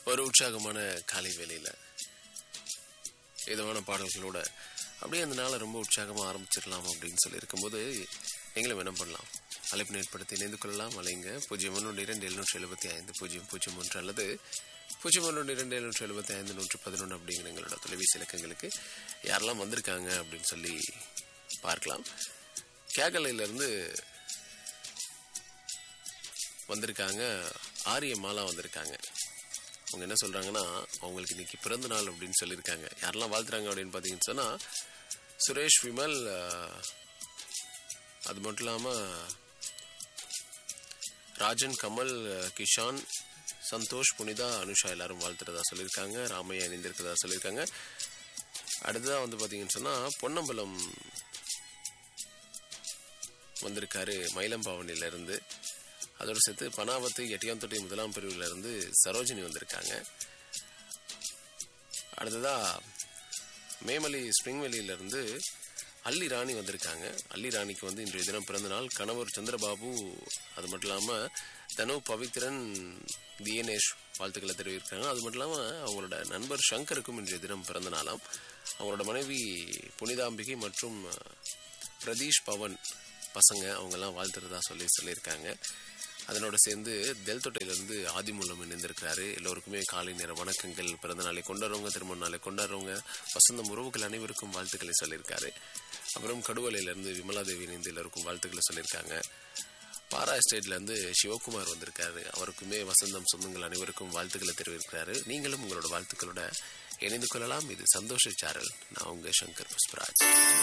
ஒரு உற்சாகமான காலை வேளையில் இதமான பாடல்களோட அப்படியே அந்த நாளை ரொம்ப உற்சாகமாக ஆரம்பிச்சிடலாம் அப்படின்னு சொல்லி இருக்கும்போது நீங்களும் என்ன பண்ணலாம் அழைப்பு ஏற்படுத்தி இணைந்து கொள்ளலாம் அலைங்க பூஜ்ஜியம் ஒன்று இரண்டு எழுநூற்றி எழுபத்தி ஐந்து பூஜ்ஜியம் பூஜ்ஜியம் ஒன்று அல்லது பூஜ்ஜியம் ஒன்று இரண்டு எழுநூற்றி எழுபத்தி ஐந்து நூற்றி பதினொன்று அப்படிங்கிற எங்களோட தொலைபேசி இலக்கங்களுக்கு யாரெல்லாம் வந்திருக்காங்க அப்படின்னு சொல்லி பார்க்கலாம் கேகலையிலேருந்து வந்திருக்காங்க ஆரிய மாலா வந்திருக்காங்க அவங்க என்ன சொல்றாங்கன்னா அவங்களுக்கு இன்னைக்கு பிறந்த நாள் அப்படின்னு சொல்லியிருக்காங்க யாரெல்லாம் வாழ்த்துறாங்க அப்படின்னு பார்த்தீங்கன்னு சொன்னா சுரேஷ் விமல் அஹ், அது மட்டும் இல்லாமல் ராஜன் கமல் அஹ், கிஷான் சந்தோஷ் புனிதா அனுஷா எல்லாரும் வாழ்த்துறதா சொல்லியிருக்காங்க ராமையா இணைந்திருக்கிறதா சொல்லியிருக்காங்க அடுத்ததாக வந்து பார்த்தீங்கன்னு சொன்னால் பொன்னம்பலம் வந்திருக்காரு மயிலம்பாவனில இருந்து அதோட சேர்த்து பனாவத்து எட்டியாந்தொட்டி முதலாம் பிரிவுல இருந்து சரோஜினி வந்திருக்காங்க அடுத்ததா மேமலி ஸ்ப்ரிங்வெளியில இருந்து அல்லி ராணி வந்திருக்காங்க அல்லி ராணிக்கு வந்து இன்றைய தினம் பிறந்த நாள் கணவர் சந்திரபாபு அது மட்டும் இல்லாமல் தனு பவித்ரன் தியனேஷ் வாழ்த்துக்களை தெரிவிக்கிறாங்க அது மட்டும் இல்லாமல் அவங்களோட நண்பர் சங்கருக்கும் இன்றைய தினம் பிறந்த நாளாம் அவங்களோட மனைவி புனிதாம்பிகை மற்றும் பிரதீஷ் பவன் பசங்க அவங்கெல்லாம் வாழ்த்துறதா சொல்லி சொல்லியிருக்காங்க அதனோட சேர்ந்து தெல்தொட்டையிலேருந்து ஆதிமூலம் இணைந்திருக்கிறாரு எல்லோருக்குமே காலை நேர வணக்கங்கள் பிறந்த நாளை கொண்டாடுறவங்க திருமண நாளை கொண்டாடுறவங்க வசந்தம் உறவுகள் அனைவருக்கும் வாழ்த்துக்களை சொல்லியிருக்காரு அப்புறம் கடுவலையிலேருந்து விமலாதேவி இணைந்து எல்லோருக்கும் வாழ்த்துக்களை சொல்லியிருக்காங்க பாரா எஸ்டேட்லேருந்து சிவகுமார் வந்திருக்காரு அவருக்குமே வசந்தம் சொந்தங்கள் அனைவருக்கும் வாழ்த்துக்களை தெரிவிக்கிறாரு நீங்களும் உங்களோட வாழ்த்துக்களோட இணைந்து கொள்ளலாம் இது சந்தோஷ சாரல் நான் உங்க சங்கர் புஷ்பராஜ்